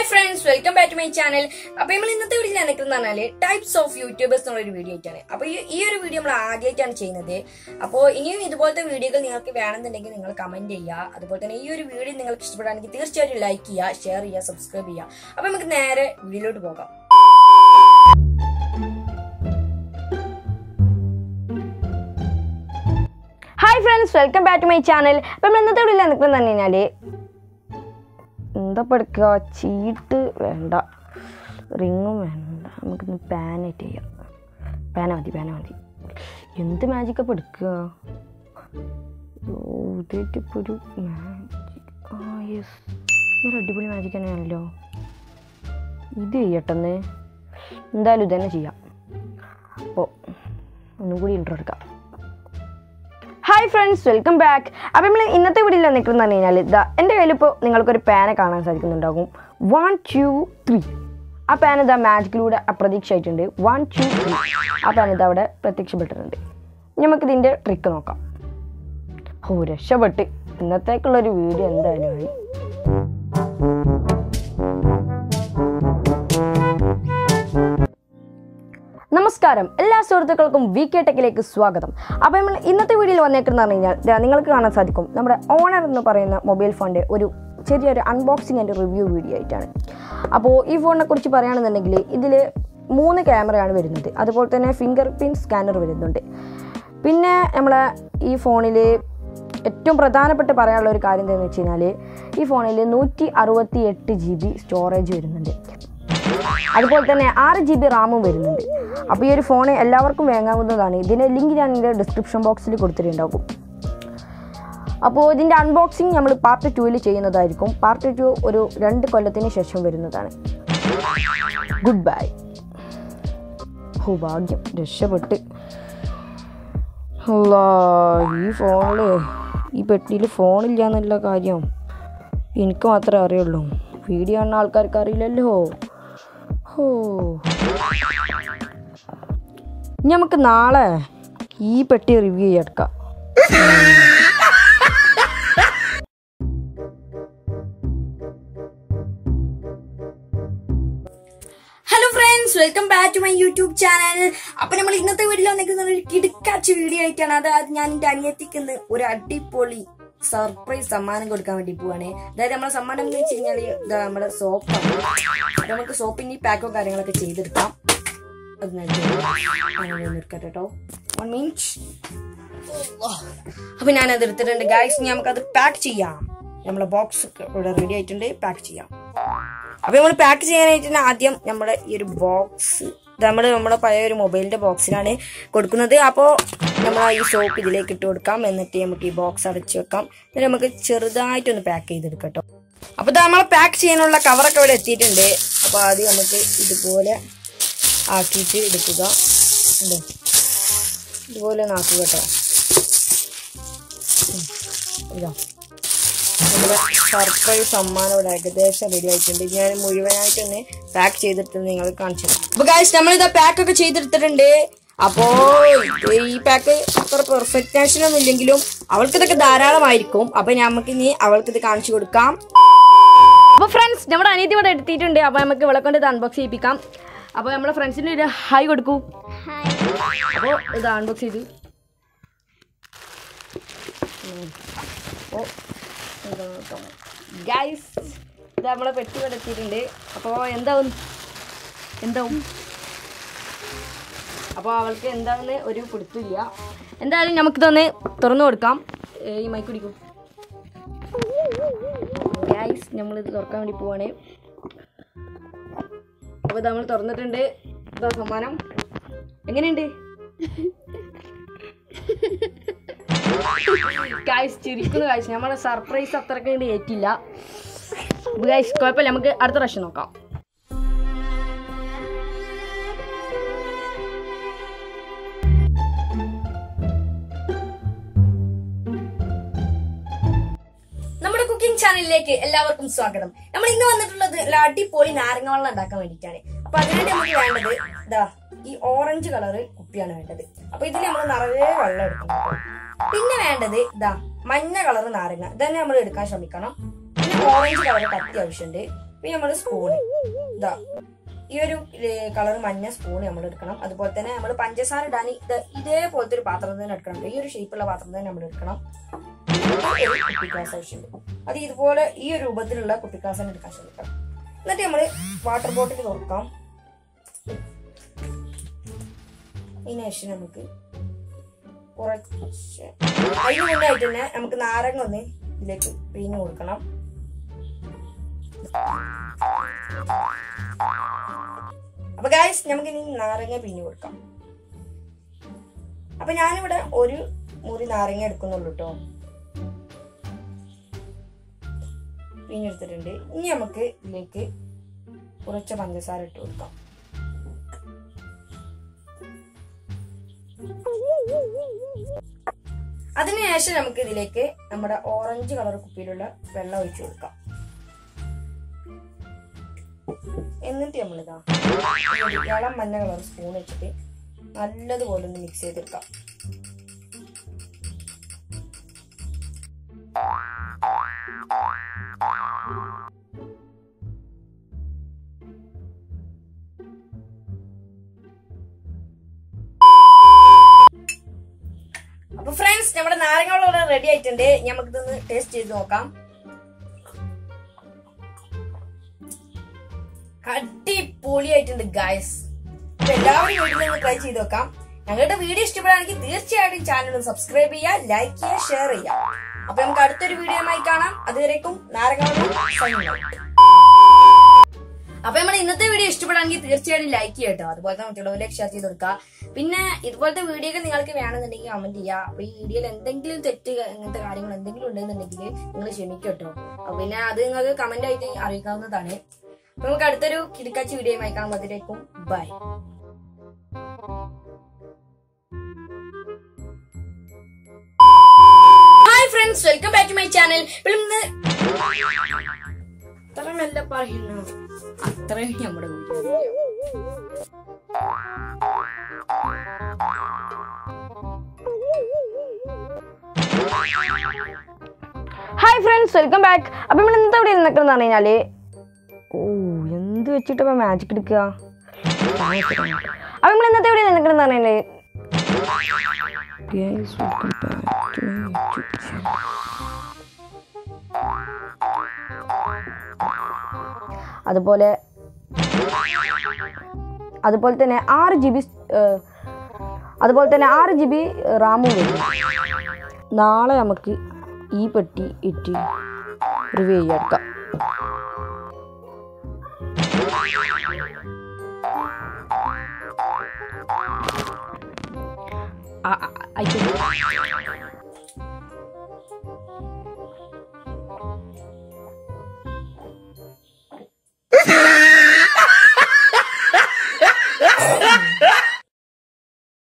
Hi friends welcome back to my channel അപ്പൊ നമ്മൾ ഇന്നത്തെ വീഡിയോ ഞാൻ നിൽക്കുന്ന പറഞ്ഞാല് ടൈപ്സ് ഓഫ് യൂട്യൂബേഴ്സ് എന്നുള്ള ഒരു വീഡിയോ ആയിട്ടാണ് അപ്പൊ ഈ ഈ ഒരു വീഡിയോ നമ്മൾ ആദ്യമായിട്ടാണ് ചെയ്യുന്നത് അപ്പോൾ ഇനിയും ഇതുപോലത്തെ വീഡിയോകൾ നിങ്ങൾക്ക് വേണമെന്നുണ്ടെങ്കിൽ നിങ്ങൾ കമന്റ് ചെയ്യുക അതുപോലെ തന്നെ ഈ ഒരു വീഡിയോ നിങ്ങൾക്ക് ഇഷ്ടപ്പെടുകയാണെങ്കിൽ തീർച്ചയായിട്ടും ലൈക്ക് ചെയ്യുക ഷെയർ ചെയ്യുക സബ്സ്ക്രൈബ് ചെയ്യുക അപ്പൊ നമുക്ക് നേരെ വീഡിയോയിലോട്ട് പോകാം hi friends welcome back to my channel അപ്പം നമ്മൾ ഇന്നത്തെ വീഡിയോ നിൽക്കുന്നത് പറഞ്ഞു കഴിഞ്ഞാൽ എന്താ പഠിക്കുക ചീട്ട് വേണ്ട റിങ്ങും വേണ്ട നമുക്കിന്ന് പാനായിട്ട് ചെയ്യാം പാന മതി പാന മതി എന്ത് മാജിക്കാ പഠിക്കുക ഇതേറ്റിപ്പോൾ ഒരു മാജിക് ആ യെസ് ഒരു അടിപൊളി മാജിക് തന്നെയാണല്ലോ ഇത് ചെയ്യട്ടെന്ന് എന്തായാലും ഇതന്നെ ചെയ്യാം അപ്പോൾ ഒന്നും കൂടി ഇൻട്രോ എടുക്കാം ഹായ് ഫ്രണ്ട്സ് വെൽക്കം ബാക്ക് അപ്പം നമ്മൾ ഇന്നത്തെ വീഡിയോയിൽ നിൽക്കുന്നത് പറഞ്ഞു കഴിഞ്ഞാൽ ഇതാ എൻ്റെ കയ്യിൽ ഇപ്പോൾ നിങ്ങൾക്കൊരു പാന കാണാൻ സാധിക്കുന്നുണ്ടാകും വൺ ടു ത്രീ ആ പാൻ ഇതാ മാജിക്കിലൂടെ അപ്രതീക്ഷയായിട്ടുണ്ട് വൺ ടു ത്രീ ആ പാൻ ഇതാ അവിടെ പ്രത്യക്ഷപ്പെട്ടിട്ടുണ്ട് ഇനി നമുക്കിതിൻ്റെ ട്രിക്ക് നോക്കാം ഓ രക്ഷപ്പെട്ട് ഇന്നത്തേക്കുള്ളൊരു വീഡിയോ എന്തായാലും ആയി നമസ്കാരം എല്ലാ സുഹൃത്തുക്കൾക്കും വി കെ ടെക്കിലേക്ക് സ്വാഗതം അപ്പോൾ നമ്മൾ ഇന്നത്തെ വീഡിയോയിൽ വന്നേക്കെന്ന് പറഞ്ഞു കഴിഞ്ഞാൽ ദാ നിങ്ങൾക്ക് കാണാൻ സാധിക്കും നമ്മുടെ ഓണർ എന്ന് പറയുന്ന മൊബൈൽ ഫോണിൻ്റെ ഒരു ചെറിയൊരു അൺബോക്സിങ് ആൻഡ് റിവ്യൂ വീഡിയോ ആയിട്ടാണ് അപ്പോൾ ഈ ഫോണിനെ കുറിച്ച് പറയുകയാണെന്നുണ്ടെങ്കിൽ ഇതിൽ മൂന്ന് ക്യാമറയാണ് വരുന്നത് അതുപോലെ തന്നെ ഫിംഗർ പ്രിൻറ്റ് സ്കാനർ വരുന്നുണ്ട് പിന്നെ നമ്മളെ ഈ ഫോണിൽ ഏറ്റവും പ്രധാനപ്പെട്ട് പറയാനുള്ള ഒരു കാര്യം എന്താണെന്ന് വെച്ച് കഴിഞ്ഞാൽ ഈ ഫോണിൽ നൂറ്റി അറുപത്തി എട്ട് ജി ബി സ്റ്റോറേജ് വരുന്നുണ്ട് അതുപോലെ തന്നെ ആറ് ജി ബി റാമും വരുന്നുണ്ട് അപ്പോൾ ഈ ഒരു ഫോൺ എല്ലാവർക്കും വാങ്ങാവുന്നതാണ് ഇതിൻ്റെ ലിങ്ക് ഞാൻ എൻ്റെ ഡിസ്ക്രിപ്ഷൻ ബോക്സിൽ കൊടുത്തിട്ടുണ്ടാകും അപ്പോൾ ഇതിൻ്റെ അൺബോക്സിങ് നമ്മൾ പാർട്ട് ടുവിൽ ചെയ്യുന്നതായിരിക്കും പാർട്ട് ടു ഒരു രണ്ട് കൊല്ലത്തിന് ശേഷം വരുന്നതാണ് ഗുഡ് ബൈ ഓ ഭാഗ്യം രക്ഷപ്പെട്ട് അല്ലാ ഈ ഫോണിൽ ഈ പെട്ടിയിൽ ഫോണില്ല എന്നുള്ള കാര്യം എനിക്ക് മാത്രമേ അറിയുള്ളൂ വീഡിയോ കാണുന്ന ആൾക്കാർക്ക് അറിയില്ലല്ലോ ഹോ ഇനി നമുക്ക് നാളെ ഈ പെട്ടി റിവ്യൂ ചെയ്തെടുക്കാം hello friends welcome back to my YouTube channel അപ്പൊ നമ്മൾ ഇന്നത്തെ വീഡിയോ നിൽക്കുന്ന ഒരു കിടുക്കാച്ച വീഡിയോ ആയിട്ടാണ് അതായത് ഞാൻ എന്റെ അനിയത്തിക്ക് ഒരു അടിപൊളി സർപ്രൈസ് സമ്മാനം കൊടുക്കാൻ വേണ്ടി പോവാണ് അതായത് നമ്മളെ സമ്മാനം എന്ന് വെച്ച് കഴിഞ്ഞാല് ഇതാ നമ്മുടെ സോപ്പാണ് അപ്പൊ നമുക്ക് സോപ്പിന്റെ പാക്കോ കാര്യങ്ങളൊക്കെ ചെയ്തെടുക്കാം അത് നിർക്കട്ടെ കേട്ടോ വൺ മിനിറ്റ് അപ്പൊ ഞാൻ അത് എടുത്തിട്ടുണ്ട് ഗായ്സ് നമുക്കത് പാക്ക് ചെയ്യാം നമ്മളെ ബോക്സ് ഇവിടെ റെഡി ആയിട്ടുണ്ട് പാക്ക് ചെയ്യാം അപ്പൊ നമ്മൾ പാക്ക് ചെയ്യാനായിട്ട് ആദ്യം നമ്മുടെ ഈ ഒരു ബോക്സ് നമ്മൾ നമ്മുടെ പഴയ ഒരു മൊബൈലിന്റെ ബോക്സിലാണ് കൊടുക്കുന്നത് അപ്പോൾ നമ്മൾ ഈ സോപ്പ് ഇതിലേക്ക് ഇട്ട് കൊടുക്കാം എന്നിട്ട് നമുക്ക് ഈ ബോക്സ് അടച്ചു വെക്കാം എന്നിട്ട് നമുക്ക് ചെറുതായിട്ടൊന്ന് പാക്ക് ചെയ്തെടുക്കാം കേട്ടോ അപ്പൊ ഇത് നമ്മൾ പാക്ക് ചെയ്യാനുള്ള കവറൊക്കെ ഇവിടെ എത്തിയിട്ടുണ്ട് അപ്പൊ ആദ്യം നമുക്ക് ഇതുപോലെ ആക്കിയിട്ട് എടുക്കുക ഉണ്ടോ ഇതുപോലെ ഒന്ന് ആക്കുക കേട്ടോ ഉം. ഇതാ നമ്മുടെ സർപ്രൈസ് സമ്മാനം ഇവിടെ ഏകദേശം റെഡി ആയിട്ടുണ്ട് ഞാൻ മുഴുവനായിട്ട് തന്നെ പാക്ക് ചെയ്തിട്ട് നിങ്ങൾ കാണിച്ചു തരാം. അപ്പൊ ഗായ്സ് നമ്മളിതാ പാക്ക് ഒക്കെ ചെയ്തെടുത്തിട്ടുണ്ട് അപ്പോ ഇത് ഈ പാക്ക് അത്ര പെർഫെക്ഷൻ ഒന്നും ഇല്ലെങ്കിലും അവൾക്ക് ഇതൊക്കെ ധാരാളമായിരിക്കും അപ്പൊ നമുക്ക് ഇനി അവൾക്ക് ഇത് കാണിച്ചു കൊടുക്കാം അപ്പൊ ഫ്രണ്ട്സ് നമ്മുടെ അനിയത്തി ഇവിടെ എടുത്തിട്ടുണ്ട് അപ്പൊ നമുക്ക് ഇവളെ കൊണ്ട് ഇത് അൺബോക്സ് ചെയ്യിപ്പിക്കാം അപ്പൊ നമ്മുടെ ഫ്രണ്ട്സിന് ഒരു ഹായ് കൊടുക്കൂ അപ്പോ ഇത് അൺബോക്സ് ചെയ്തു ഓ ഗൈസ് ഇത് നമ്മളെ പെട്ടി ഇവിടെ എത്തിയിട്ടുണ്ട് അപ്പോൾ എന്താവും എന്താവും അപ്പോൾ അവൾക്ക് എന്താണെന്ന് ഒരു പിടുത്തില്ല എന്തായാലും നമുക്കിതൊന്ന് തുറന്നു കൊടുക്കാം ഏ, ഈ മൈക്ക് പിടിക്കും ഗൈസ് നമ്മളിത് തുറക്കാൻ വേണ്ടി പോവാണ് അപ്പോൾ ഇത് നമ്മൾ തുറന്നിട്ടുണ്ട് ഇതാ സമ്മാനം എങ്ങനെയുണ്ട് ഗൈസ് ചിരിക്കുന്നു ഗൈസ് നമ്മളെ സർപ്രൈസ് അത്രക്ക് വേണ്ടി ഏറ്റില്ല ഗൈസ് കുഴപ്പമില്ല നമുക്ക് അടുത്ത പ്രാവശ്യം നോക്കാം നമ്മുടെ കുക്കിംഗ് ചാനലിലേക്ക് എല്ലാവർക്കും സ്വാഗതം നമ്മൾ ഇന്ന് വന്നിട്ടുള്ളത് ഒരു അടിപൊളി നാരങ്ങ വെള്ളം ഉണ്ടാക്കാൻ വേണ്ടിയിട്ടാണ് അപ്പൊ അതിനായിട്ട് നമുക്ക് വേണ്ടത് ഇതാ ഈ ഓറഞ്ച് കളറ് കുപ്പിയാണ് വേണ്ടത് അപ്പൊ ഇതിൽ നമ്മൾ നിറയെ വെള്ളം എടുക്കണം പിന്നെ വേണ്ടത് ഇതാ മഞ്ഞ കളർ നാരങ്ങ ഇതന്നെ നമ്മൾ എടുക്കാൻ ശ്രമിക്കണം പിന്നെ ഓറഞ്ച് കളർ കത്തി ആവശ്യമുണ്ട് പിന്നെ നമ്മൾ സ്പൂണ് ഇതാ ഈ ഒരു കളർ മഞ്ഞ സ്പൂൺ നമ്മൾ എടുക്കണം അതുപോലെ തന്നെ നമ്മൾ പഞ്ചസാര ഇടാൻ ഇത് ഇതേപോലത്തെ ഒരു പാത്രം തന്നെ എടുക്കണം ഈ ഒരു ഷേപ്പുള്ള പാത്രം തന്നെ നമ്മൾ എടുക്കണം ഒരു കുപ്പിക്കാസ് ആവശ്യമുണ്ട് അത് ഇതുപോലെ ഈ ഒരു രൂപത്തിലുള്ള കുപ്പിക്കാസ് എടുക്കാൻ ശ്രമിക്കണം എന്നിട്ട് നമ്മൾ വാട്ടർ ബോട്ടിൽ തുറക്കാം ഇതിന് ശേഷം നമുക്ക് കുറച്ച് അതിന് മുന്നായിട്ട് തന്നെ നമുക്ക് നാരങ്ങ ഒന്ന് ഇതിലേക്ക് പിഴിഞ്ഞു കൊടുക്കണം അപ്പൊ ഗായ്സ് നമുക്ക് ഇനി നാരങ്ങ പിഴിഞ്ഞു കൊടുക്കാം അപ്പൊ ഞാനിവിടെ ഒരു മുറി നാരങ്ങ എടുക്കുന്നുള്ളൂ കേട്ടോ പിഴിഞ്ഞെടുത്തിട്ടുണ്ട് ഇനി നമുക്ക് ഇതിലേക്ക് കുറച്ച് പഞ്ചസാര ഇട്ട് കൊടുക്കാം അതിനുശേഷം നമുക്ക് ഇതിലേക്ക് നമ്മുടെ ഓറഞ്ച് കളർ കുപ്പിയിലുള്ള വെള്ളം ഒഴിച്ചു കൊടുക്കാം എന്നിട്ട് നമ്മളിതാ ഈ ഒരു ഇളം മഞ്ഞ കളർ സ്പൂൺ വെച്ചിട്ട് നല്ലതുപോലെ ഒന്ന് മിക്സ് ചെയ്തെടുക്കാം അപ്പൊ ഫ്രണ്ട്സ് നമ്മുടെ നാരങ്ങ വെള്ളം റെഡി ആയിട്ടുണ്ട് ഇനി നമുക്ക് ഇതൊന്ന് ടേസ്റ്റ് ചെയ്ത് നോക്കാം അടിപൊളിയായിട്ടുണ്ട് ഗായ്സ് അപ്പൊ എല്ലാവരും വീട്ടിൽ നിന്ന് ട്രൈ ചെയ്ത് നോക്കാം ഞങ്ങളുടെ വീഡിയോ ഇഷ്ടപ്പെടുകയാണെങ്കിൽ തീർച്ചയായിട്ടും ചാനൽ സബ്സ്ക്രൈബ് ചെയ്യുക ലൈക്ക് ചെയ്യുക ഷെയർ ചെയ്യുക അപ്പൊ നമുക്ക് അടുത്തൊരു വീഡിയോയുമായി കാണാം അതുവരേക്കും നാരങ്ങ വെള്ളം signing out. അപ്പൊ നമ്മൾ ഇന്നത്തെ വീഡിയോ ഇഷ്ടപ്പെടുകയാണെങ്കിൽ തീർച്ചയായിട്ടും ലൈക്ക് ചെയ്യട്ടോ അതുപോലെ തന്നെ മറ്റുള്ളവരിലേക്ക് ഷെയർ ചെയ്ത് കൊടുക്കുക പിന്നെ ഇതുപോലത്തെ വീഡിയോ ഒക്കെ നിങ്ങൾക്ക് വേണമെന്നുണ്ടെങ്കിൽ കമന്റ് ചെയ്യുക അപ്പൊ ഈ വീഡിയോയിൽ എന്തെങ്കിലും തെറ്റ് അങ്ങനത്തെ കാര്യങ്ങൾ എന്തെങ്കിലും ഉണ്ടെന്നുണ്ടെങ്കിൽ നിങ്ങൾ ക്ഷമിക്കട്ടോ അപ്പൊ പിന്നെ അത് നിങ്ങൾക്ക് കമന്റ് ആയിട്ട് അറിയിക്കാവുന്നതാണ് അപ്പൊ നമുക്ക് അടുത്തൊരു കിടക്കാച്ചി വീഡിയോ കാണാം അതിലേക്കും bye hi friends welcome back to my channel ഇന്ന് അത്ര നല്ല പറയുന്നു അത്രയും നമ്മുടെ video hi friends welcome back അപ്പം നമ്മൾ ഇന്നത്തെ ഇവിടെ നിൽക്കുന്നത് പറഞ്ഞു കഴിഞ്ഞാൽ ഓ എന്ത് വെച്ചിട്ട് ഇപ്പം മാജിക് എടുക്കുക അപ്പം നമ്മൾ ഇന്നത്തെ ഇവിടെ നിൽക്കുന്നത് പറഞ്ഞു കഴിഞ്ഞാൽ Guys, welcome back to my YouTube channel. അതുപോലെ അതുപോലെ തന്നെ ആറ് ജി ബി അതുപോലെ തന്നെ ആറ് ജി ബി റാമും വരും നാളെ നമുക്ക് ഈ പെട്ടി ഇട്ട് റിവ്യൂ ചെയ്യാം ആ, ആ, ആയിക്കോട്ടെ